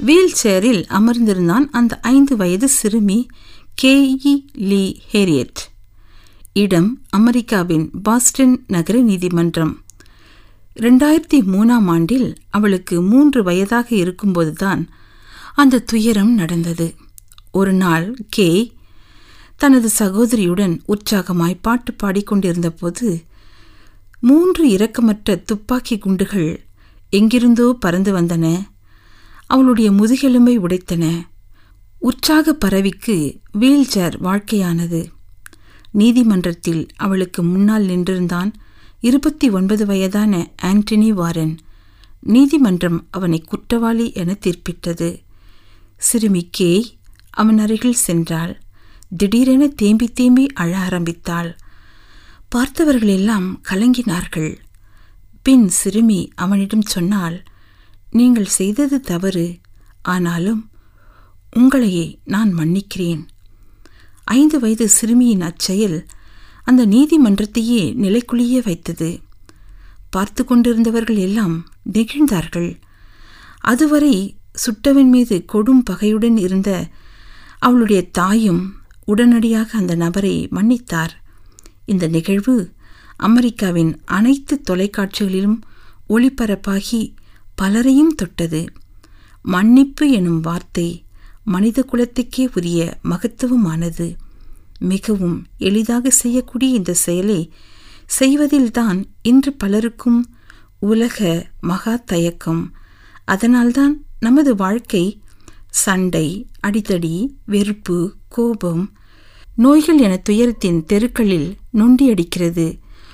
wheel சேரில் அமர்ந்திருந்தான் அந்த ஐந்து வயது சிறுமி கேஇ லீ ஹேரியட் இடம் அமெரிக்காவின் பாஸ்டன் நகர நீதிமன்றம் ரெண்டாயிரத்தி மூணாம் ஆண்டில் அவளுக்கு மூன்று வயதாக இருக்கும்போதுதான் அந்த துயரம் நடந்தது ஒரு நாள் கே தனது சகோதரியுடன் உற்சாகமாய் பாட்டு பாடிக்கொண்டிருந்தபோது மூன்று இரக்கமற்ற துப்பாக்கி குண்டுகள் எங்கிருந்தோ பறந்து வந்தன அவளுடைய முதுகெலும்பை உடைத்தன உற்சாக பறவைக்கு வீல்சேர் வாழ்க்கையானது நீதிமன்றத்தில் அவளுக்கு முன்னால் நின்றிருந்தான் இருபத்தி ஒன்பது வயதான ஆண்டனி வாரன் நீதிமன்றம் அவனை குற்றவாளி என தீர்ப்பிட்டது சிறுமி கேய் அவன் அருகில் சென்றாள் திடீரென தேம்பி தேம்பி அழ ஆரம்பித்தாள் பார்த்தவர்கள் எல்லாம் கலங்கினார்கள் பின் சிறுமி அவனிடம் சொன்னாள் நீங்கள் செய்தது தவறு ஆனாலும் உங்களையே நான் மன்னிக்கிறேன் ஐந்து வயது சிறுமியின் அச்செயல் அந்த நீதிமன்றத்தையே நிலைக்குழிய வைத்தது பார்த்து கொண்டிருந்தவர்கள் எல்லாம் நெகிழ்ந்தார்கள் அதுவரை சுட்டவன் மீது கொடும் பகையுடன் இருந்த அவளுடைய தாயும் உடனடியாக அந்த நபரை மன்னித்தார் இந்த நிகழ்வு அமெரிக்காவின் அனைத்து தொலைக்காட்சிகளிலும் ஒளிபரப்பாகி பலரையும் தொட்டது மன்னிப்பு எனும் வார்த்தை மனித குலத்துக்கே உரிய மகத்துவமானது மிகவும் எளிதாக செய்யக்கூடிய இந்த செயலை செய்வதில்தான் இன்று பலருக்கும் உலக மகா தயக்கம் அதனால்தான் நமது வாழ்க்கை சண்டை அடித்தடி வெறுப்பு கோபம் நோய்கள் என துயரத்தின் தெருக்களில் நொண்டியடிக்கிறது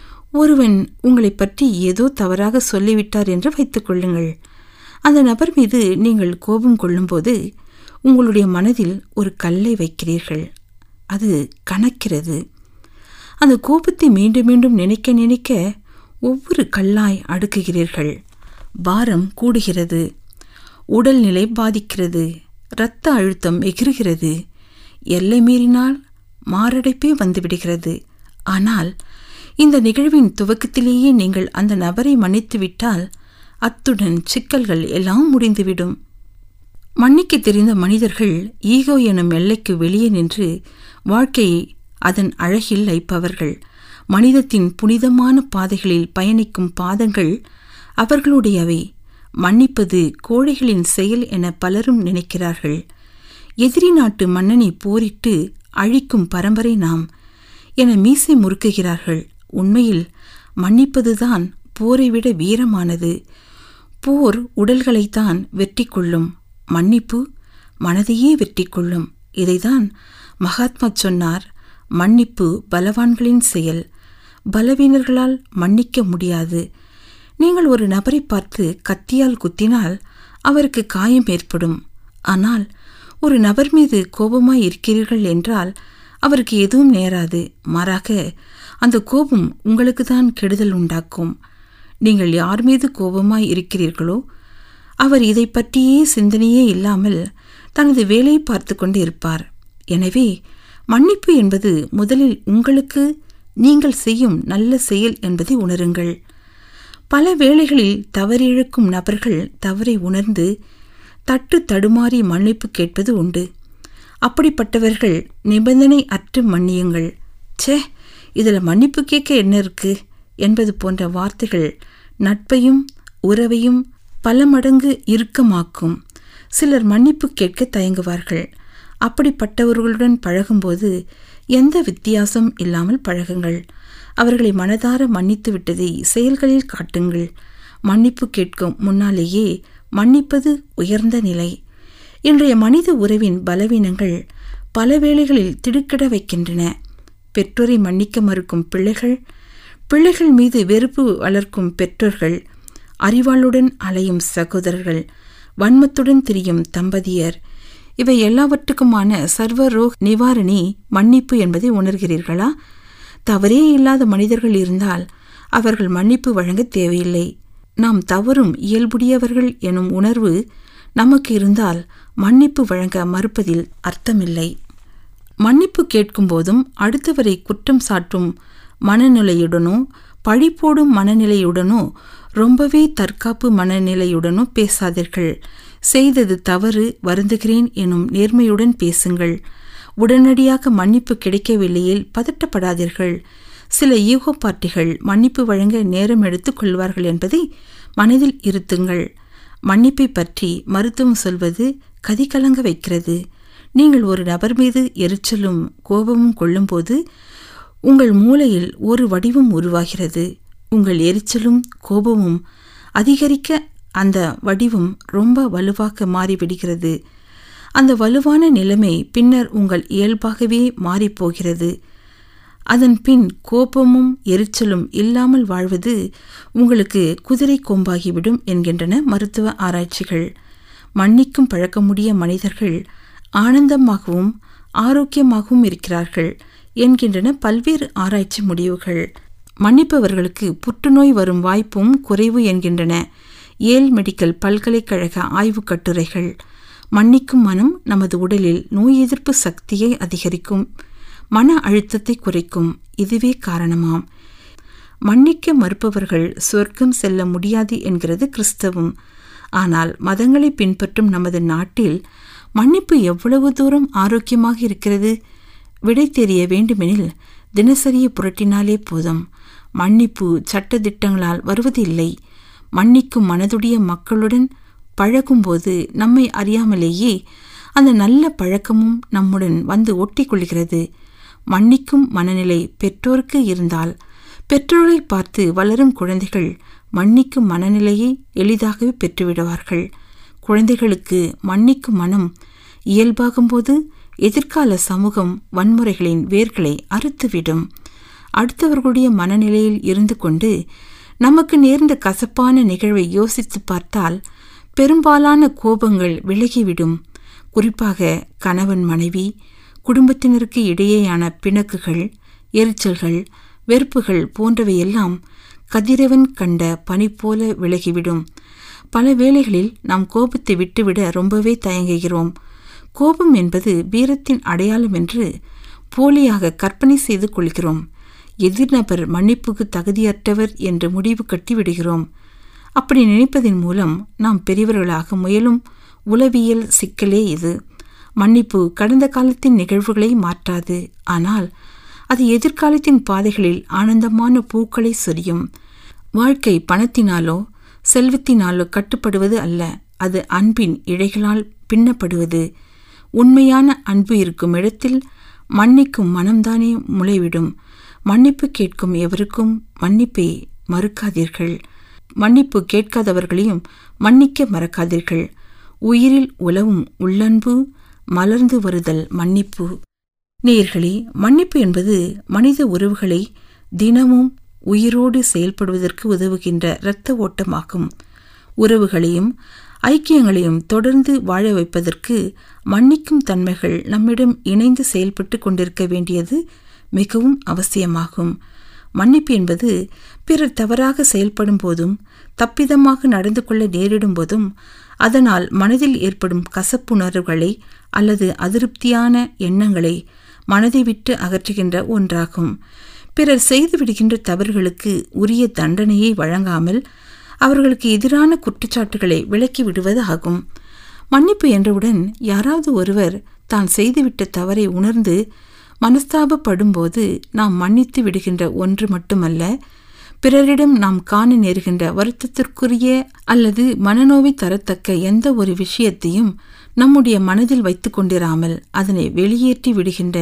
ஒருவன் உங்களை பற்றி ஏதோ தவறாக சொல்லிவிட்டார் என்று வைத்துக் கொள்ளுங்கள் அந்த நபர் மீது நீங்கள் கோபம் கொள்ளும்போது உங்களுடைய மனதில் ஒரு கல்லை வைக்கிறீர்கள் அது கணக்கிறது அந்த கோபத்தை மீண்டும் மீண்டும் நினைக்க நினைக்க ஒவ்வொரு கல்லாய் அடுக்குகிறீர்கள் பாரம் கூடுகிறது உடல்நிலை பாதிக்கிறது இரத்த அழுத்தம் எகிறுகிறது எல்லை மீறினால் மாரடைப்பே வந்துவிடுகிறது ஆனால் இந்த நிகழ்வின் துவக்கத்திலேயே நீங்கள் அந்த நபரை மன்னித்துவிட்டால் அத்துடன் சிக்கல்கள் எல்லாம் முடிந்துவிடும் மன்னிக்க தெரிந்த மனிதர்கள் ஈகோ எனும் எல்லைக்கு வெளியே நின்று வாழ்க்கையை அதன் அழகில் லைப்பவர்கள் மனிதத்தின் புனிதமான பாதைகளில் பயணிக்கும் பாதங்கள் அவர்களுடையவை மன்னிப்பது கோழைகளின் செயல் என பலரும் நினைக்கிறார்கள் எதிரி நாட்டு மன்னனை போரிட்டு அழிக்கும் பரம்பரை நாம் என மீசை முறுக்குகிறார்கள் உண்மையில் மன்னிப்பதுதான் போரை விட வீரமானது போர் உடல்களைத்தான் வெற்றி கொள்ளும் மன்னிப்பு மனதையே வெற்றி கொள்ளும் இதைதான் மகாத்மா சொன்னார் மன்னிப்பு பலவான்களின் செயல் பலவீனர்களால் மன்னிக்க முடியாது நீங்கள் ஒரு நபரை பார்த்து கத்தியால் குத்தினால் அவருக்கு காயம் ஏற்படும் ஆனால் ஒரு நபர் மீது கோபமாய் இருக்கிறீர்கள் என்றால் அவருக்கு எதுவும் நேராது மாறாக அந்த கோபம் உங்களுக்கு தான் கெடுதல் உண்டாக்கும் நீங்கள் யார் மீது கோபமாய் இருக்கிறீர்களோ அவர் இதை பற்றியே சிந்தனையே இல்லாமல் தனது வேலையை பார்த்து கொண்டு இருப்பார் எனவே மன்னிப்பு என்பது முதலில் உங்களுக்கு நீங்கள் செய்யும் நல்ல செயல் என்பதை உணருங்கள் பல வேளைகளில் தவறிழக்கும் நபர்கள் தவறை உணர்ந்து தட்டு தடுமாறி மன்னிப்பு கேட்பது உண்டு அப்படிப்பட்டவர்கள் நிபந்தனை அற்று மன்னியுங்கள் ச்சே இதில் மன்னிப்பு கேட்க என்ன இருக்கு என்பது போன்ற வார்த்தைகள் நட்பையும் உறவையும் பல மடங்கு இறுக்கமாக்கும் சிலர் மன்னிப்பு கேட்க தயங்குவார்கள் அப்படிப்பட்டவர்களுடன் பழகும்போது எந்த வித்தியாசம் இல்லாமல் பழகுங்கள் அவர்களை மனதார மன்னித்து விட்டதை செயல்களில் காட்டுங்கள் மன்னிப்பு கேட்கும் முன்னாலேயே மன்னிப்பது உயர்ந்த நிலை இன்றைய மனித உறவின் பலவீனங்கள் பல வேளைகளில் திடுக்கிட வைக்கின்றன பெற்றோரை மன்னிக்க மறுக்கும் பிள்ளைகள் பிள்ளைகள் மீது வெறுப்பு வளர்க்கும் பெற்றோர்கள் அறிவாளுடன் அலையும் சகோதரர்கள் வன்மத்துடன் திரியும் தம்பதியர் இவை எல்லாவற்றுக்குமான சர்வ ரோக் நிவாரணி மன்னிப்பு என்பதை உணர்கிறீர்களா தவறே இல்லாத மனிதர்கள் இருந்தால் அவர்கள் மன்னிப்பு வழங்க தேவையில்லை நாம் தவறும் இயல்புடையவர்கள் எனும் உணர்வு நமக்கு இருந்தால் மன்னிப்பு வழங்க மறுப்பதில் அர்த்தமில்லை மன்னிப்பு கேட்கும்போதும் அடுத்தவரை குற்றம் சாட்டும் மனநிலையுடனோ பழி போடும் மனநிலையுடனோ ரொம்பவே தற்காப்பு மனநிலையுடனோ பேசாதீர்கள் செய்தது தவறு வருந்துகிறேன் எனும் நேர்மையுடன் பேசுங்கள் உடனடியாக மன்னிப்பு கிடைக்கவில்லையில் பதட்டப்படாதீர்கள் சில ஈகோ பார்ட்டிகள் மன்னிப்பு வழங்க நேரம் எடுத்துக் கொள்வார்கள் என்பதை மனதில் இருத்துங்கள் மன்னிப்பை பற்றி மருத்துவம் சொல்வது கதிகலங்க வைக்கிறது நீங்கள் ஒரு நபர் மீது எரிச்சலும் கோபமும் கொள்ளும்போது உங்கள் மூளையில் ஒரு வடிவம் உருவாகிறது உங்கள் எரிச்சலும் கோபமும் அதிகரிக்க அந்த வடிவம் ரொம்ப வலுவாக மாறிவிடுகிறது அந்த வலுவான நிலைமை பின்னர் உங்கள் இயல்பாகவே மாறிப்போகிறது அதன் பின் கோபமும் எரிச்சலும் இல்லாமல் வாழ்வது உங்களுக்கு குதிரை கொம்பாகிவிடும் என்கின்றன மருத்துவ ஆராய்ச்சிகள் மன்னிக்கும் பழக்கமுடைய மனிதர்கள் ஆனந்தமாகவும் ஆரோக்கியமாகவும் இருக்கிறார்கள் என்கின்றன பல்வேறு ஆராய்ச்சி முடிவுகள் மன்னிப்பவர்களுக்கு புற்றுநோய் வரும் வாய்ப்பும் குறைவு என்கின்றன ஏல் மெடிக்கல் பல்கலைக்கழக ஆய்வுக் கட்டுரைகள் மன்னிக்கும் மனம் நமது உடலில் நோய் எதிர்ப்பு சக்தியை அதிகரிக்கும் மன அழுத்தத்தை குறைக்கும் இதுவே காரணமாம் மன்னிக்க மறுப்பவர்கள் சொர்க்கம் செல்ல முடியாது என்கிறது கிறிஸ்தவம் ஆனால் மதங்களை பின்பற்றும் நமது நாட்டில் மன்னிப்பு எவ்வளவு தூரம் ஆரோக்கியமாக இருக்கிறது விடை தெரிய வேண்டுமெனில் தினசரியை புரட்டினாலே போதும் மன்னிப்பு சட்டதிட்டங்களால் வருவதில்லை மன்னிக்கும் மனதுடைய மக்களுடன் பழகும்போது நம்மை அறியாமலேயே அந்த நல்ல பழக்கமும் நம்முடன் வந்து ஒட்டிக்கொள்கிறது மன்னிக்கும் மனநிலை பெற்றோருக்கு இருந்தால் பெற்றோரை பார்த்து வளரும் குழந்தைகள் மன்னிக்கும் மனநிலையை எளிதாகவே பெற்றுவிடுவார்கள் குழந்தைகளுக்கு மன்னிக்கும் மனம் இயல்பாகும்போது எதிர்கால சமூகம் வன்முறைகளின் வேர்களை அறுத்துவிடும் அடுத்தவர்களுடைய மனநிலையில் இருந்து கொண்டு நமக்கு நேர்ந்த கசப்பான நிகழ்வை யோசித்து பார்த்தால் பெரும்பாலான கோபங்கள் விலகிவிடும் குறிப்பாக கணவன் மனைவி குடும்பத்தினருக்கு இடையேயான பிணக்குகள் எரிச்சல்கள் வெறுப்புகள் போன்றவையெல்லாம் கதிரவன் கண்ட பனி போல விலகிவிடும் பல வேளைகளில் நாம் கோபத்தை விட்டுவிட ரொம்பவே தயங்குகிறோம் கோபம் என்பது வீரத்தின் அடையாளம் என்று போலியாக கற்பனை செய்து கொள்கிறோம் எதிர்நபர் மன்னிப்புக்கு தகுதியற்றவர் என்று முடிவு கட்டிவிடுகிறோம் அப்படி நினைப்பதன் மூலம் நாம் பெரியவர்களாக முயலும் உளவியல் சிக்கலே இது மன்னிப்பு கடந்த காலத்தின் நிகழ்வுகளை மாற்றாது ஆனால் அது எதிர்காலத்தின் பாதைகளில் ஆனந்தமான பூக்களை சொரியும் வாழ்க்கை பணத்தினாலோ செல்வத்தினாலோ கட்டுப்படுவது அல்ல அது அன்பின் இழைகளால் பின்னப்படுவது உண்மையான அன்பு இருக்கும் இடத்தில் மன்னிக்கும் மனம்தானே முளைவிடும் மன்னிப்பு கேட்கும் எவருக்கும் மன்னிப்பை மறுக்காதீர்கள் மன்னிப்பு கேட்காதவர்களையும் மன்னிக்க மறக்காதீர்கள் உயிரில் உலவும் உள்ளன்பு மலர்ந்து வருதல் மன்னிப்பு நேர்களே மன்னிப்பு என்பது மனித உறவுகளை தினமும் உயிரோடு செயல்படுவதற்கு உதவுகின்ற இரத்த ஓட்டமாகும் உறவுகளையும் ஐக்கியங்களையும் தொடர்ந்து வாழ வைப்பதற்கு மன்னிக்கும் தன்மைகள் நம்மிடம் இணைந்து செயல்பட்டு கொண்டிருக்க வேண்டியது மிகவும் அவசியமாகும் மன்னிப்பு என்பது பிறர் தவறாக செயல்படும் போதும் தப்பிதமாக நடந்து கொள்ள நேரிடும் போதும் அதனால் மனதில் ஏற்படும் கசப்புணர்வுகளை அல்லது அதிருப்தியான எண்ணங்களை மனதை விட்டு அகற்றுகின்ற ஒன்றாகும் பிறர் செய்துவிடுகின்ற தவறுகளுக்கு உரிய தண்டனையை வழங்காமல் அவர்களுக்கு எதிரான குற்றச்சாட்டுகளை விலக்கி விடுவது ஆகும் மன்னிப்பு என்றவுடன் யாராவது ஒருவர் தான் செய்துவிட்ட தவறை உணர்ந்து மனஸ்தாபப்படும்போது நாம் மன்னித்து விடுகின்ற ஒன்று மட்டுமல்ல பிறரிடம் நாம் காண நேருகின்ற வருத்தத்திற்குரிய அல்லது மனநோவை தரத்தக்க எந்த ஒரு விஷயத்தையும் நம்முடைய மனதில் வைத்து கொண்டிராமல் அதனை வெளியேற்றி விடுகின்ற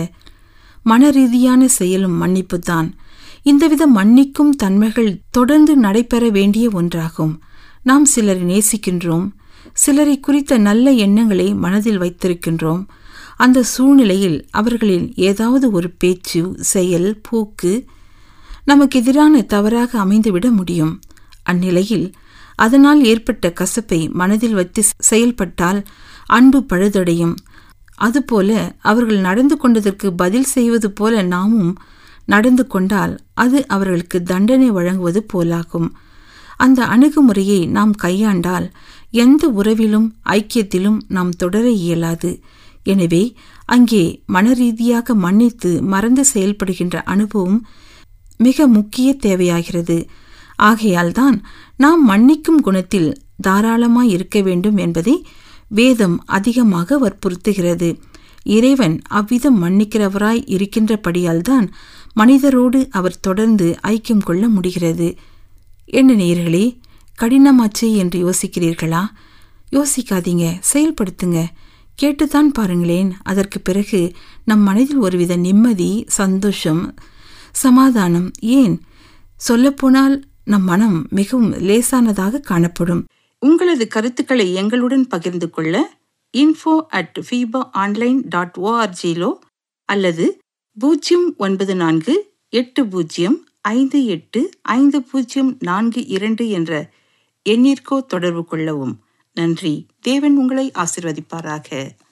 மனரீதியான செயலும் மன்னிப்புதான் இந்தவித மன்னிக்கும் தன்மைகள் தொடர்ந்து நடைபெற வேண்டிய ஒன்றாகும் நாம் சிலரை நேசிக்கின்றோம் சிலரை குறித்த நல்ல எண்ணங்களை மனதில் வைத்திருக்கின்றோம் அந்த சூழ்நிலையில் அவர்களின் ஏதாவது ஒரு பேச்சு செயல் போக்கு நமக்கு எதிரான தவறாக அமைந்துவிட முடியும் அந்நிலையில் அதனால் ஏற்பட்ட கசப்பை மனதில் வைத்து செயல்பட்டால் அன்பு பழுதடையும் அதுபோல அவர்கள் நடந்து கொண்டதற்கு பதில் செய்வது போல நாமும் நடந்து கொண்டால் அது அவர்களுக்கு தண்டனை வழங்குவது போலாகும் அந்த அணுகுமுறையை நாம் கையாண்டால் எந்த உறவிலும் ஐக்கியத்திலும் நாம் தொடர இயலாது எனவே அங்கே மனரீதியாக மன்னித்து மறந்து செயல்படுகின்ற அனுபவம் மிக முக்கிய தேவையாகிறது ஆகையால்தான் நாம் மன்னிக்கும் குணத்தில் தாராளமாய் இருக்க வேண்டும் என்பதை வேதம் அதிகமாக வற்புறுத்துகிறது இறைவன் அவ்விதம் மன்னிக்கிறவராய் இருக்கின்றபடியால்தான் மனிதரோடு அவர் தொடர்ந்து ஐக்கியம் கொள்ள முடிகிறது என்ன நேயர்களே கடினமாச்சே என்று யோசிக்கிறீர்களா யோசிக்காதீங்க செயல்படுத்துங்க கேட்டுத்தான் பாருங்களேன் அதற்கு பிறகு நம் மனதில் ஒருவித நிம்மதி சந்தோஷம் சமாதானம் ஏன் சொல்லப்போனால் நம் மனம் மிகவும் லேசானதாக காணப்படும் உங்களது கருத்துக்களை எங்களுடன் பகிர்ந்து கொள்ள info at fipa online dot ஓஆர்ஜிலோ அல்லது பூஜ்ஜியம் ஒன்பது நான்கு எட்டு பூஜ்ஜியம் ஐந்து எட்டு ஐந்து பூஜ்ஜியம் நான்கு இரண்டு என்ற எண்ணிற்கோ தொடர்பு கொள்ளவும் நன்றி தேவன் உங்களை ஆசிர்வதிப்பாராக